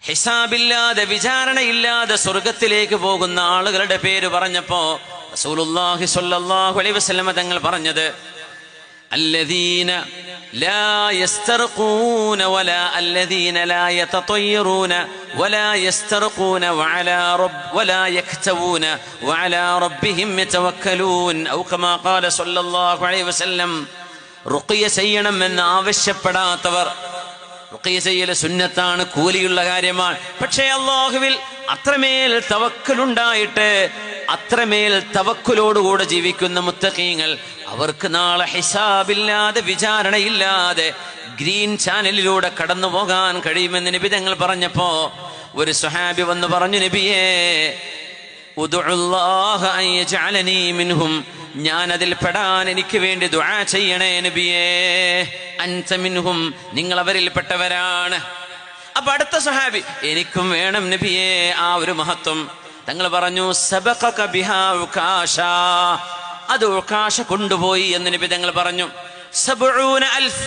ഹിസാബില്ലാതെ വിചാരണയില്ലാതെ സ്വർഗത്തിലേക്ക് പോകുന്ന ആളുകളുടെ പേര് പറഞ്ഞപ്പോ റസൂലുള്ളാഹി സ്വല്ലല്ലാഹു അലൈഹി വസല്ലമ തങ്ങൾ പറഞ്ഞത് الذين لا يسترقون ولا الذين لا يتطيرون ولا يسترقون وعلى رب ولا يكتوون وعلى ربهم يتوكلون أو كما قال صلى الله عليه وسلم റുക്കിയ ചെയ്യണമെന്ന് ആവശ്യപ്പെടാത്തവർ റുക്കിയ ചെയ്യല് സുന്നത്താണ് കൂലിയുള്ള കാര്യമാണ് പക്ഷേ അള്ളാഹുവിൽ അത്രമേൽ തവക്കലുണ്ടായിട്ട് അത്രമേൽ തവക്കുലോടുകൂടെ ജീവിക്കുന്ന മുത്തക്കീങ്ങൾ അവർക്ക് നാളെ ഹിസാബില്ലാതെ വിചാരണയില്ലാതെ ഗ്രീൻ ചാനലിലൂടെ കടന്നു പോകാൻ കഴിയുമെന്ന് നബി തങ്ങൾ പറഞ്ഞപ്പോ ഒരു സുഹാബി വന്ന് പറഞ്ഞു നബിയേ ഉദുഉല്ലാഹ അൻ യജ്അലനീ മിൻഹും ഞാൻ അതിൽ പെടാൻ എനിക്ക് വേണ്ടി ദുആ ചെയ്യണേ നബിയേ അൻത മിൻഹും നിങ്ങൾ അവരിൽപ്പെട്ടവരാണ് അപ്പൊ അടുത്ത സഹാബി എനിക്കും വേണം നബിയേ ആ ഒരു മഹത്വം തങ്ങൾ പറഞ്ഞു സബഖക ബിഹാ ഉകാശ അത് ഉകാശ കൊണ്ടുപോയി എന്ന് നബി തങ്ങൾ പറഞ്ഞു സബ്ഊന അൽഫ്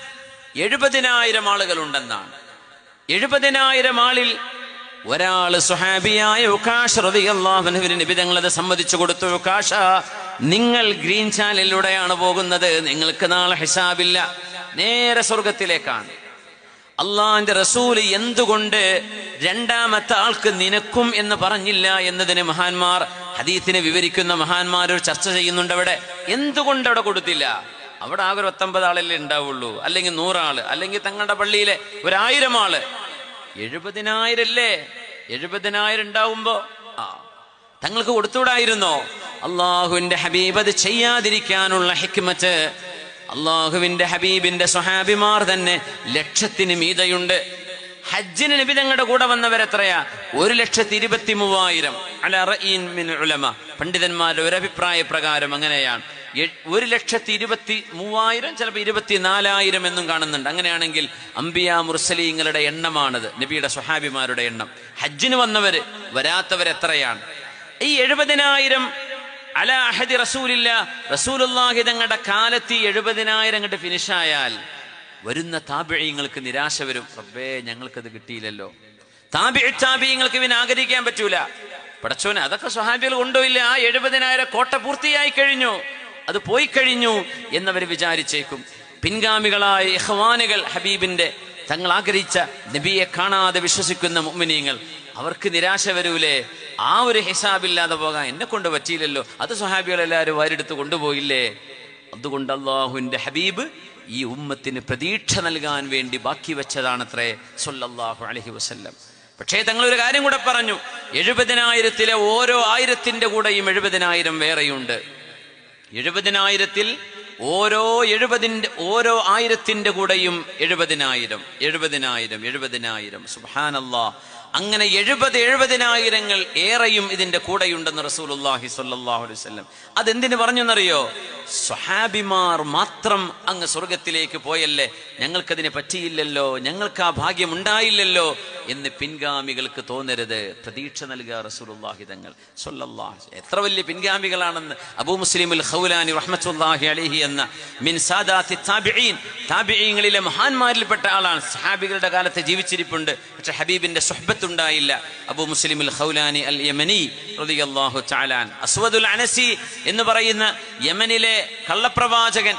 എഴുപതിനായിരം ആളുകളുണ്ടെന്നാണ് എഴുപതിനായിരം ആളിൽ ഒരാള് സുഹാബിയായ ഉക്കാഷ റളിയല്ലാഹുവിന് നബി തങ്ങളത് സമ്മതിച്ചു കൊടുത്തു ഉക്കാഷ നിങ്ങൾ ഗ്രീൻ ചാനലിലൂടെയാണ് പോകുന്നത് നിങ്ങൾക്ക് നാളെ ഹിസാബില്ല നേരെ സ്വർഗത്തിലേക്കാണ് അള്ളാന്റെ റസൂല് എന്തുകൊണ്ട് രണ്ടാമത്തെ ആൾക്ക് നിനക്കും എന്ന് പറഞ്ഞില്ല എന്നതിന് മഹാന്മാർ ഹദീത്തിനെ വിവരിക്കുന്ന മഹാന്മാർ ഒരു ചർച്ച ചെയ്യുന്നുണ്ട് അവിടെ എന്തുകൊണ്ട് അവിടെ കൊടുത്തില്ല അവിടെ ആകെ ഒരു പത്തൊമ്പത് ആളല്ലേ ഉണ്ടാവുള്ളൂ അല്ലെങ്കിൽ നൂറാള് അല്ലെങ്കിൽ തങ്ങളുടെ പള്ളിയിലെ ഒരായിരം ആള് എഴുപതിനായിരം അല്ലേ എഴുപതിനായിരം ഉണ്ടാവുമ്പോ ആ തങ്ങൾക്ക് കൊടുത്തുകൂടായിരുന്നോ അള്ളാഹുവിന്റെ ഹബീബ് അത് ചെയ്യാതിരിക്കാനുള്ള ഹിക്മത്ത് അള്ളാഹുവിന്റെ ഹബീബിന്റെ സ്വഹാബിമാർ തന്നെ ലക്ഷത്തിന് മീതയുണ്ട് ഹജ്ജിന് നബി തങ്ങളുടെ കൂടെ വന്നവരെത്രയാ ഒരു ലക്ഷത്തി ഇരുപത്തി മൂവായിരം അല റഈൻ മിൻ ഉലമ പണ്ഡിതന്മാരുടെ ഒരു അഭിപ്രായ പ്രകാരം അങ്ങനെയാണ് എ- ഒരു ലക്ഷത്തി ഇരുപത്തി മൂവായിരം ചിലപ്പോൾ ഇരുപത്തി നാലായിരം എന്നും കാണുന്നുണ്ട് അങ്ങനെയാണെങ്കിൽ അംബിയ മുർസലീങ്ങളുടെ എണ്ണമാണത് നബിയുടെ സ്വഹാബിമാരുടെ എണ്ണം ഹജ്ജിന് വന്നവര് വരാത്തവരെത്രയാണ് ഈ എഴുപതിനായിരം അല അഹദി റസൂലില്ല റസൂലുള്ളാഹി തങ്ങളുടെ കാലത്ത് ഈ എഴുപതിനായിരം കണ്ട് ഫിനിഷായാൽ വരുന്ന താപിഴയങ്ങൾക്ക് നിരാശ വരും റബ്ബേ ഞങ്ങൾക്കത് കിട്ടിയില്ലല്ലോ താപി താപിയങ്ങൾക്ക് ഇവൻ ആഗ്രഹിക്കാൻ പറ്റൂല പടച്ചോനെ അതൊക്കെ സ്വഹാബികൾ കൊണ്ടുപോയില്ല ആ എഴുപതിനായിരം കോട്ട പൂർത്തിയായി കഴിഞ്ഞു അത് പോയി കഴിഞ്ഞു എന്നവർ വിചാരിച്ചേക്കും പിൻഗാമികളായ ഇഹ്വാനുകൾ ഹബീബിന്റെ തങ്ങൾ ആഗ്രഹിച്ച നബിയെ കാണാതെ വിശ്വസിക്കുന്ന മുഅ്മിനീങ്ങൾ അവർക്ക് നിരാശ വരൂലേ ആ ഒരു ഹിസാബില്ലാതെ പോകാൻ എന്നെ കൊണ്ട് പറ്റിയില്ലല്ലോ അത് സ്വഹാബികൾ എല്ലാവരും വാരെടുത്ത് കൊണ്ടുപോയില്ലേ അതുകൊണ്ട് അള്ളാഹുവിന്റെ ഹബീബ് ഈ ഉമ്മത്തിന് പ്രതീക്ഷ നൽകാൻ വേണ്ടി ബാക്കി വെച്ചതാണത്രേ സൊല്ലാഹു അലഹി വസല്ലം പക്ഷേ തങ്ങൾ ഒരു കാര്യം കൂടെ പറഞ്ഞു എഴുപതിനായിരത്തിലെ ഓരോ ആയിരത്തിന്റെ കൂടെയും എഴുപതിനായിരം വേറെയുണ്ട് എഴുപതിനായിരത്തിൽ ഓരോ എഴുപതിന്റെ ഓരോ ആയിരത്തിന്റെ കൂടെയും എഴുപതിനായിരം എഴുപതിനായിരം എഴുപതിനായിരം സുബാനല്ലാ അങ്ങനെ എഴുപത് എഴുപതിനായിരങ്ങൾ ഏറെയും ഇതിന്റെ കൂടെയുണ്ടെന്ന് റസൂലുള്ളാഹി സ്വല്ലല്ലാഹു അലൈഹി വസല്ലം അതെന്തിനു പറഞ്ഞു എന്നറിയോ സ്വഹാബിമാർ മാത്രം അങ്ങ് സ്വർഗത്തിലേക്ക് പോയല്ലേ ഞങ്ങൾക്കതിന് പറ്റിയില്ലല്ലോ ഞങ്ങൾക്ക് ആ ഭാഗ്യം ഉണ്ടായില്ലല്ലോ എന്ന് പിൻഗാമികൾക്ക് തോന്നരുത് പ്രതീക്ഷ നൽകുക റസൂലുള്ളാഹി തങ്ങൾ സ്വല്ലല്ലാഹു എത്ര വലിയ പിൻഗാമികളാണെന്ന് അബൂ മുസ്ലിമുൽ ഖൗലാനി റഹ്മത്തുള്ളാഹി അലൈഹി എന്ന മിൻ സാദാത്തി താബിഈൻ താബിഈങ്ങളിലെ മഹാന്മാരിൽപ്പെട്ട ആളാണ് സഹാബികളുടെ കാലത്ത് ജീവിച്ചിരിപ്പുണ്ട് പക്ഷെ ഹബീബിന്റെ സുഹ്ബത്ത് ഉണ്ടായില്ല അബൂ മുസ്ലിമുൽ ഖൗലാനി അൽ യമനി റളിയല്ലാഹു തആലാൻ അസ്വദുൽ അനസി എന്ന് പറയുന്ന യമനിലെ കള്ളപ്രവാചകൻ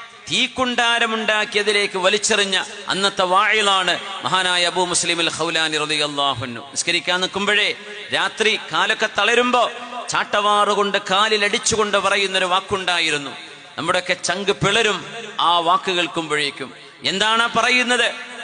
തീക്കുണ്ടാരമുണ്ടാക്കിയതിലേക്ക് വലിച്ചെറിഞ്ഞ അന്നത്തെ വാഴിലാണ് മഹാനായ അബൂ മുസ്ലിമുൽ ഖൗലാനി റളിയല്ലാഹുന്നു നിസ്കരിക്കാൻ നിൽക്കുമ്പോഴേ രാത്രി കാലൊക്കെ തളരുമ്പോ ചാട്ടവാറുകൊണ്ട് കാലിലടിച്ചുകൊണ്ട് പറയുന്നൊരു വാക്കുണ്ടായിരുന്നു നമ്മുടെയൊക്കെ ചങ്ക് പിളരും ആ വാക്ക് കേൾക്കുമ്പോഴേക്കും എന്താണ് ആ പറയുന്നത്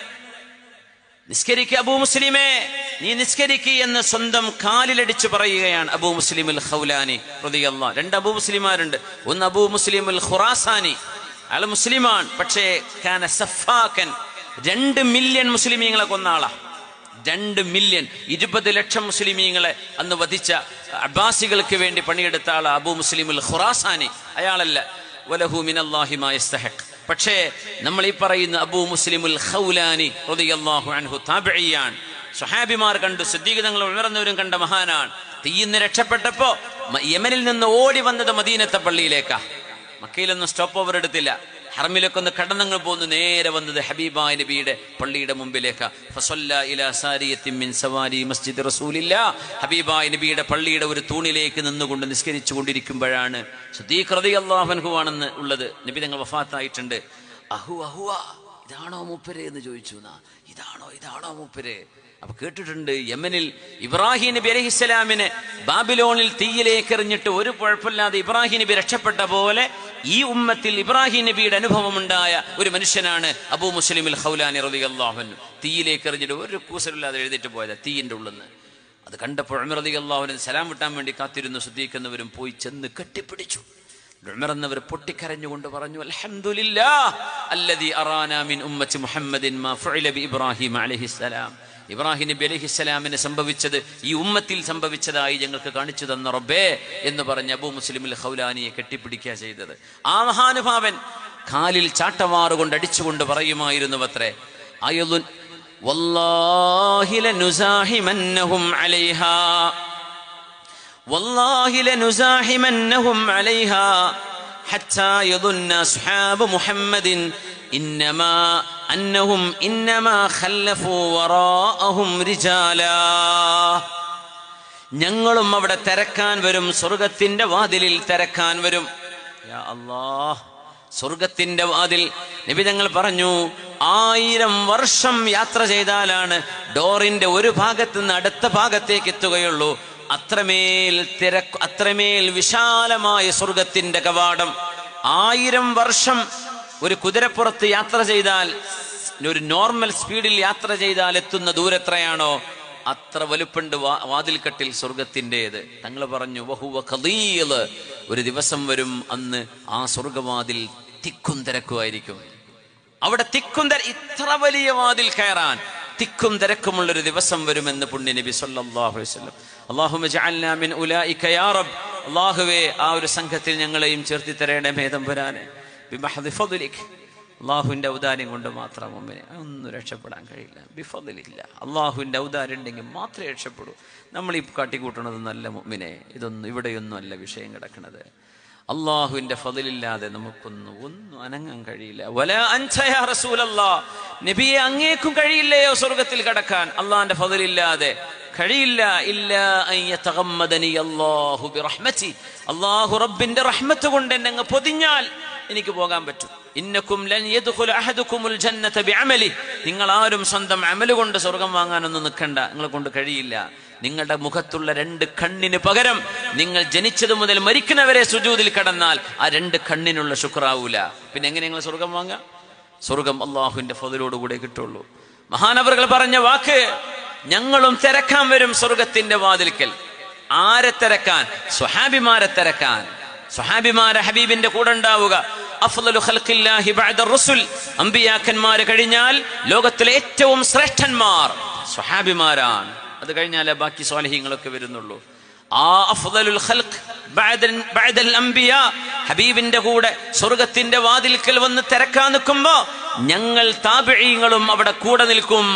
നിസ്കരിക്ക അബൂ മുസ്ലിമേ നീ നിസ്കരിക്ക് എന്ന് സ്വന്തം കാലിലടിച്ചു പറയുകയാണ് അബൂ മുസ്ലിമുൽ ഖൗലാനി റളിയല്ലാഹു രണ്ട് അബൂ മുസ്ലിമാരുണ്ട് ഒന്ന് അബൂ മുസ്ലിമുൽ ഖുറാസാനി അയാൾ മുസ്ലിമാണ് പക്ഷേ കാന സഫാക്കൻ രണ്ട് മില്യൺ മുസ്ലിമീങ്ങളെ കൊന്ന ആളാ രണ്ട് മില്യൺ ഇരുപത് ലക്ഷം മുസ്ലിമീങ്ങളെ അന്ന് വധിച്ച അബ്ബാസികൾക്ക് വേണ്ടി പണിയെടുത്ത ആൾ അബൂ മുസ്ലിമുൽ ഖുറാസാനി അയാളല്ല വലഹു മിനല്ലാഹി മാ യസ്തഹിഖ് പക്ഷേ നമ്മൾ ഈ പറയുന്ന അബൂ മുസ്ലിമുൽ ഖൗലാനി റളിയല്ലാഹു അൻഹു താബിഇയാൻ സ്വഹാബിമാർ കണ്ടു സിദ്ദീഖ് ഉണർന്നവരും കണ്ട മഹാനാണ് തീയിന്ന് രക്ഷപ്പെട്ടപ്പോ മ- യമനിൽ നിന്ന് ഓടി വന്നത് മദീനത്തെ പള്ളിയിലേക്കാ മക്കയിലൊന്നും സ്റ്റോപ്പ് ഓവർ എടുത്തില്ല ഹറമിലൊക്കെ ഒന്ന് കടന്നങ്ങൾ പോന്ന് നേരെ വന്നത് ഹബീബായ നബിയുടെ പള്ളിയുടെ മുമ്പിലേക്ക് ഫസല്ല ഇലാ സാരിയത്തിൻ മിൻ സവാരി മസ്ജിദ് റസൂലില്ല ഹബീബായ നബിയുടെ പള്ളിയുടെ ഒരു തൂണിലേക്ക് നിന്നുകൊണ്ട് നിസ്കരിച്ചു കൊണ്ടിരിക്കുമ്പോഴാണ് സുദ്ദീഖ് റളിയല്ലാഹു അൻഹു ആണെന്ന് ഉള്ളത് നബി തങ്ങൾ വഫാത്തായിട്ടുണ്ട് അഹു അഹുവ ഇതാണോ മൂപ്പര് എന്ന് ചോദിച്ചു എന്നാ ഇതാണോ ഇതാണോ മൂപ്പര് അപ്പൊ കേട്ടിട്ടുണ്ട് യമനിൽ ഇബ്രാഹിം നബി അലഹിസ്സലാമിനെ ബാബിലോണിൽ തീയിലേക്ക് എറിഞ്ഞിട്ട് ഒരു കുഴപ്പമില്ലാതെ ഇബ്രാഹിം നബി രക്ഷപ്പെട്ട പോലെ ഈ ഉമ്മത്തിൽ ഇബ്രാഹിം നബിയുടെ അനുഭവമുണ്ടായ ഒരു മനുഷ്യനാണ് അബൂ മുസ്ലിമിൽ ഹൗലാനി റബി അള്ളാഹുൻ തീയിലേക്ക് എറിഞ്ഞിട്ട് ഒരു കൂസലില്ലാതെ എഴുതിയിട്ട് പോയത് തീയിന്റെ ഉള്ളിൽ നിന്ന് അത് കണ്ടപ്പോൾ ഉമർ റതി അള്ളാഹുവിന് സലാം വിട്ടാൻ വേണ്ടി കാത്തിരുന്നു ശ്രദ്ധിക്കുന്നവരും പോയി ചെന്ന് കെട്ടിപ്പിടിച്ചു ഉമർ എന്നവർ പൊട്ടിക്കരഞ്ഞുകൊണ്ട് പറഞ്ഞു അൽഹംദുലില്ലാ അല്ലദീ അറാനാ മിൻ ഉമ്മത്തി മുഹമ്മദിൻ മാ ഫുഇല ബി ഇബ്രാഹിം അലൈഹിസ്സലാം ഇബ്രാഹിം നബി അലൈഹിസ്സലാമിന് സംഭവിച്ചത് ഈ ഉമ്മത്തിൽ സംഭവിച്ചതായി ഞങ്ങൾക്ക് കാണിച്ചു തന്ന റബ്ബേ എന്ന് പറഞ്ഞ് അബൂ മുസ്ലിമിൽ ഖൗലാനിയെ കെട്ടിപ്പിടിക്കുക ചെയ്തത് ആ മഹാനുഭാവൻ കാലിൽ ചാട്ടവാറുകൊണ്ട് അടിച്ചുകൊണ്ട് പറയുമായിരുന്നു അത്രേ അയലുൻ വല്ലാഹി ലനുസാഹിമന്നഹും അലൈഹാ والله لنزاحمنهم عليها حتى يظن أصحاب محمد إنما أنهم إنما خلفوا وراءهم رجالا ഞങ്ങളും അവിടെ തിരക്കാൻ വരും സ്വർഗത്തിന്റെ വാതിലിൽ തിരക്കാൻ വരും യാ അല്ലാഹ് സ്വർഗത്തിന്റെ വാതിൽ നബി തങ്ങൾ പറഞ്ഞു ആയിരം വർഷം യാത്ര ചെയ്താലാണ് ഡോറിന്റെ ഒരു ഭാഗത്ത് നിന്ന് അടുത്ത ഭാഗത്തേക്ക് എത്തുകയുള്ളൂ അത്രമേൽ തിരക്ക് അത്രമേൽ വിശാലമായ സ്വർഗത്തിന്റെ കവാടം ആയിരം വർഷം ഒരു കുതിരപ്പുറത്ത് യാത്ര ചെയ്താൽ ഒരു നോർമൽ സ്പീഡിൽ യാത്ര ചെയ്താൽ എത്തുന്ന ദൂരെത്രയാണോ അത്ര വലുപ്പുണ്ട് വാ- വാതിൽക്കട്ടിൽ സ്വർഗത്തിൻ്റെത് തങ്ങൾ പറഞ്ഞു വഹുവ ഖദീല് ഒരു ദിവസം വരും അന്ന് ആ സ്വർഗവാതിൽ തിക്കും തിരക്കുമായിരിക്കും അവിടെ തിക്കും തിര ഇത്ര വലിയ വാതിൽ കയറാൻ തിക്കും തിരക്കുമുള്ളൊരു ദിവസം വരുമെന്ന് പുണ്യ നബി സല്ലല്ലാഹു അലൈഹി വസല്ലം അല്ലാഹുമ്മ ജഅൽനാ മിൻ ഉലൈക യാ റബ്ബ് അല്ലാഹുവേ ആ ഒരു സംഘത്തിൽ ഞങ്ങളെയും ചേർത്തി തരേണേ മേധം വരാനെ ബിമഹദി ഫദ്ലിക് അള്ളാഹുവിൻ്റെ ഔദാര്യം കൊണ്ട് മാത്രം മുമ്പിനെ ഒന്നും രക്ഷപ്പെടാൻ കഴിയില്ല ബിഫദിലില്ല അള്ളാഹുവിൻ്റെ ഔദാര്യം ഉണ്ടെങ്കിൽ മാത്രമേ രക്ഷപ്പെടൂ നമ്മൾ ഈ കാട്ടിക്കൂട്ടണത് നല്ല മുമ്പിനെ ഇതൊന്നും ഇവിടെയൊന്നും അല്ല വിഷയം കിടക്കുന്നത് അള്ളാഹുവിന്റെ ഫതിലില്ലാതെ നമുക്കൊന്നും ഒന്നും അനങ്ങാൻ കഴിയില്ല വല അൻസയാ റസൂലല്ലാ നബിയെ അങ്ങേക്കും കഴിയില്ലയോ സ്വർഗത്തിൽ കടക്കാൻ അള്ളാഹിന്റെ ഫതിലില്ലാതെ കഴിയില്ല ഇല്ല അൻ യതഗമ്മദനി അല്ലാഹു ബിറഹ്മതി അല്ലാഹു റബ്ബിന്റെ റഹ്മത്ത് കൊണ്ട് എന്നെ അങ്ങ് പൊതിഞ്ഞാൽ എനിക്ക് പോകാൻ പറ്റും ഇന്നക്കും ലൻ യദ്ഖുല അഹദുകുമുൽ ജന്നത ബിഅമലി നിങ്ങൾ ആരും സ്വന്തം അമല് കൊണ്ട് സ്വർഗം വാങ്ങാനൊന്നും നിൽക്കണ്ട നിങ്ങളെ കൊണ്ട് കഴിയില്ല നിങ്ങളുടെ മുഖത്തുള്ള രണ്ട് കണ്ണിന് പകരം നിങ്ങൾ ജനിച്ചത് മുതൽ മരിക്കുന്നവരെ സുജൂതിൽ കടന്നാൽ ആ രണ്ട് കണ്ണിനുള്ള ശുക്രാവൂല പിന്നെ എങ്ങനെ നിങ്ങൾ സ്വർഗം വാങ്ങാം സ്വർഗം അള്ളാഹുവിന്റെ ഫതിലോടുകൂടെ കിട്ടുള്ളൂ മഹാനവറുകൾ പറഞ്ഞ വാക്ക് ഞങ്ങളും തിരക്കാൻ വരും സ്വർഗത്തിന്റെ വാതിൽക്കൽ ആരെ തിരക്കാൻ സ്വഹാബിമാരെ തിരക്കാൻ സ്വഹാബിമാരെ ഹബീബിന്റെ കൂടെ ഉണ്ടാവുക അഫ്ളലു ഖൽഖില്ലാഹി ബഅദ റുസുൽ അമ്പിയാക്കന്മാര് കഴിഞ്ഞാൽ ലോകത്തിലെ ഏറ്റവും ശ്രേഷ്ഠന്മാർ സ്വഹാബിമാരാണ് അത് കഴിഞ്ഞാലേ ബാക്കി സ്വാലഹ്യങ്ങളൊക്കെ വരുന്നുള്ളൂ ആ അഫ്ളലുൽ ഖൽഖ് ബഅദ ബഅദൽ അംബിയ ഹബീബിന്റെ കൂടെ സ്വർഗത്തിന്റെ വാതിൽക്കൽ വന്ന് തിരക്കാൻ നിൽക്കുമ്പോ ഞങ്ങൾ താബിഈങ്ങളും അവിടെ കൂടെ നിൽക്കും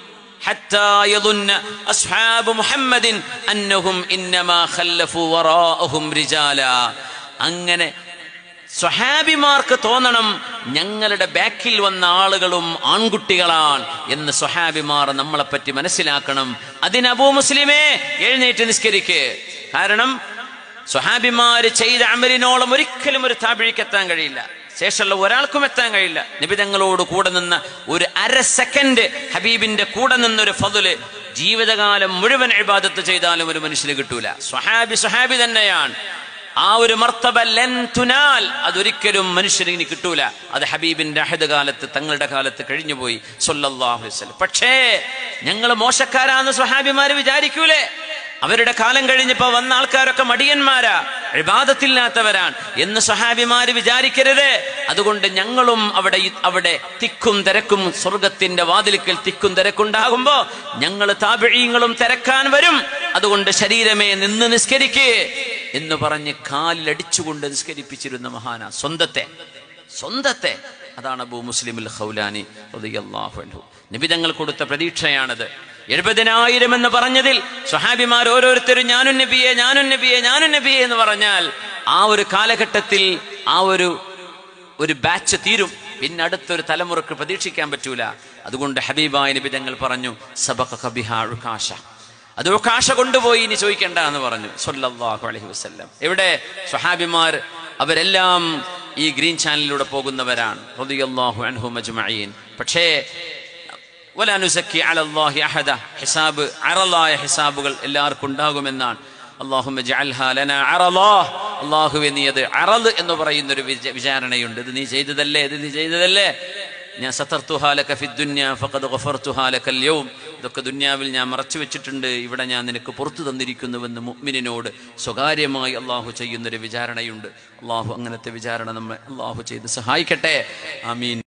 حتى يظن أصحاب محمد أنهم إنما خلفوا وراءهم رجالا അങ്ങനെ സ്വഹാബിമാർക്ക് തോന്നണം ഞങ്ങളുടെ ബാക്കിൽ വന്ന ആളുകളും ആൺകുട്ടികളാണ് എന്ന് സ്വഹാബിമാർ നമ്മളെപ്പറ്റി മനസ്സിലാക്കണം അതിന് അബൂ മുസ്ലിമേ എഴുന്നേറ്റ് നിസ്കരിക്ക് കാരണം സ്വഹാബിമാര് ചെയ്ത അമലിനോളം ഒരിക്കലും ഒരു താപിഴിക്ക് എത്താൻ കഴിയില്ല ശേഷമുള്ള ഒരാൾക്കും എത്താൻ കഴിയില്ല നിബിതങ്ങളോട് കൂടെ നിന്ന ഒരു അര സെക്കൻഡ് ഹബീബിന്റെ കൂടെ നിന്നൊരു ഫതുല് ജീവിതകാലം മുഴുവൻ ഇബാദത്ത് ചെയ്താലും ഒരു മനുഷ്യന് കിട്ടൂല സ്വഹാബി സ്വഹാബി തന്നെയാണ് ആ ഒരു മർത്തബ ലൻ തുനാൽ അതൊരിക്കലും മനുഷ്യന് ഇനി കിട്ടൂല അത് ഹബീബിന്റെ അഹദ് കാലത്ത് തങ്ങളുടെ കാലത്ത് കഴിഞ്ഞുപോയി സൊല്ലാഹു വസ്ലം പക്ഷേ ഞങ്ങൾ മോശക്കാരാന്ന് സ്വഹാബിമാര് വിചാരിക്കൂലേ അവരുടെ കാലം കഴിഞ്ഞപ്പോ വന്ന ആൾക്കാരൊക്കെ മടിയന്മാരാ വിവാദത്തില്ലാത്തവരാണ് എന്ന് സ്വഹാബിമാര് വിചാരിക്കരുത് അതുകൊണ്ട് ഞങ്ങളും അവിടെ അവിടെ തിക്കും തിരക്കും സ്വർഗത്തിന്റെ വാതിലിക്കൽ തിക്കും തിരക്കുണ്ടാകുമ്പോ ഞങ്ങൾ താപിഴീങ്ങളും തിരക്കാൻ വരും അതുകൊണ്ട് ശരീരമേ നിന്ന് നിസ്കരിക്കേ എന്ന് പറഞ്ഞ് കാലിലടിച്ചുകൊണ്ട് നിസ്കരിപ്പിച്ചിരുന്ന മഹാന സ്വന്തത്തെ സ്വന്തത്തെ അതാണ് അബൂ മുസ്ലിമുൽ ഖൗലാനി റളിയല്ലാഹു അൻഹു നബി തങ്ങൾ കൊടുത്ത പ്രതീക്ഷയാണത് എഴുപതിനായിരം എന്ന് പറഞ്ഞതിൽ സ്വഹാബിമാർ ഓരോരുത്തരും ഞാനും നബിയെ ഞാനും നബിയെ ഞാനും നബിയെ എന്ന് പറഞ്ഞാൽ ആ ഒരു കാലഘട്ടത്തിൽ ആ ഒരു ഒരു ബാച്ച് തീരും പിന്നെ അടുത്തൊരു തലമുറക്ക് പ്രതീക്ഷിക്കാൻ പറ്റൂല അതുകൊണ്ട് ഹബീബായ നബി തങ്ങൾ പറഞ്ഞു സബക കബിഹാഷ അത് ഉക്കാശ കൊണ്ടുപോയി ഇനി ചോദിക്കണ്ട എന്ന് പറഞ്ഞു സല്ലല്ലാഹു അലൈഹി വസല്ലം എവിടെ സ്വഹാബിമാർ അവരെല്ലാം ഈ ഗ്രീൻ ചാനലിലൂടെ പോകുന്നവരാണ് റളിയല്ലാഹു അൻഹും അജ്മഈൻ പക്ഷേ വലാ നുസക്കി അലല്ലാഹി അഹദ ഹിസാബ് അറലായ ഹിസാബുകൾ എല്ലാവർക്കും ഉണ്ടാകുമെന്നാണ് അള്ളാഹുമ്മ ജഅൽഹാ ലനാ അറലാ അള്ളാഹുവെ നീ അത് അറൽ എന്ന് പറയുന്ന ഒരു വിച- വിചാരണയുണ്ട് ഇത് നീ ചെയ്തതല്ലേ ഇത് നീ ചെയ്തതല്ലേ ഞാൻ സതർത്തുഹാലക ഫിദ്ദുന്യ ഫഖദ് ഗഫർത്തുഹാലക യൗം ഇതൊക്കെ ദുന്യാവിൽ ഞാൻ മറച്ചു വെച്ചിട്ടുണ്ട് ഇവിടെ ഞാൻ നിനക്ക് പുറത്തു തന്നിരിക്കുന്നുവെന്ന് മുഅ്മിനിനോട് സ്വകാര്യമായി അള്ളാഹു ചെയ്യുന്നൊരു വിചാരണയുണ്ട് അള്ളാഹു അങ്ങനത്തെ വിചാരണ നമ്മെ അള്ളാഹു ചെയ്ത് സഹായിക്കട്ടെ ആമീൻ